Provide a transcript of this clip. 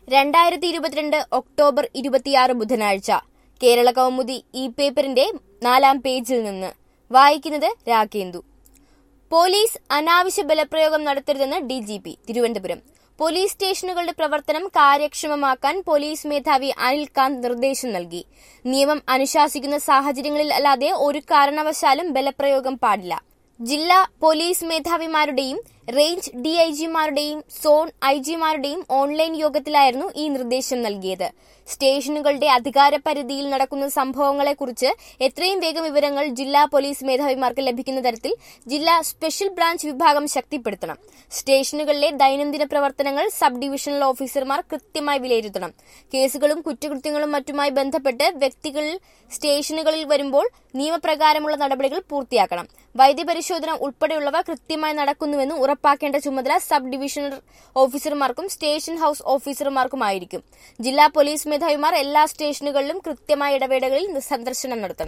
രണ്ടായിരത്തി ഇരുപത്തിരണ്ട് ഒക്ടോബർ ഇരുപത്തിയാറ് ബുധനാഴ്ച കേരള കൗമുദി ഈ പേപ്പറിന്റെ നാലാം പേജിൽ നിന്ന് വായിക്കുന്നത് രാകേന്ദു പോലീസ് അനാവശ്യ ബലപ്രയോഗം നടത്തരുതെന്ന് D G P Thiruvananthapuram police സ്റ്റേഷനുകളുടെ പ്രവർത്തനം കാര്യക്ഷമമാക്കാൻ പോലീസ് മേധാവി അനിൽ കാന്ത് നിർദ്ദേശം നൽകി നിയമം അനുശാസിക്കുന്ന സാഹചര്യങ്ങളിൽ അല്ലാതെ ഒരു കാരണവശാലും ബലപ്രയോഗം പാടില്ല ജില്ലാ പോലീസ് മേധാവിമാരുടെയും റേഞ്ച് ഡിഐജിമാരുടെയും സോൺ ഐജിമാരുടെയും ഓൺലൈൻ യോഗത്തിലായിരുന്നു ഈ നിർദ്ദേശം നൽകിയത് സ്റ്റേഷനുകളുടെ അധികാരപരിധിയിൽ നടക്കുന്ന സംഭവങ്ങളെക്കുറിച്ച് എത്രയും വേഗം വിവരങ്ങൾ ജില്ലാ പോലീസ് മേധാവിമാർക്ക് ലഭിക്കുന്ന തരത്തിൽ ജില്ലാ സ്പെഷ്യൽ ബ്രാഞ്ച് വിഭാഗം ശക്തിപ്പെടുത്തണം സ്റ്റേഷനുകളിലെ ദൈനംദിന പ്രവർത്തനങ്ങൾ സബ് ഡിവിഷണൽ ഓഫീസർമാർ കൃത്യമായി വിലയിരുത്തണം കേസുകളും കുറ്റകൃത്യങ്ങളും മറ്റുമായി ബന്ധപ്പെട്ട് വ്യക്തികൾ സ്റ്റേഷനുകളിൽ വരുമ്പോൾ നിയമപ്രകാരമുള്ള നടപടികൾ പൂർത്തിയാക്കണം വൈദ്യപരിശോധന ഉൾപ്പെടെയുള്ളവ കൃത്യമായി നടക്കുന്നുവെന്ന് ഉറപ്പാക്കേണ്ട ചുമതല സബ് ഡിവിഷണൽ ഓഫീസർമാർക്കും സ്റ്റേഷൻ ഹൌസ് ഓഫീസർമാർക്കുമായിരിക്കും ജില്ലാ പോലീസ് മേധാവിമാർ എല്ലാ സ്റ്റേഷനുകളിലും കൃത്യമായ ഇടവേളകളിൽ സന്ദർശനം നടത്തണം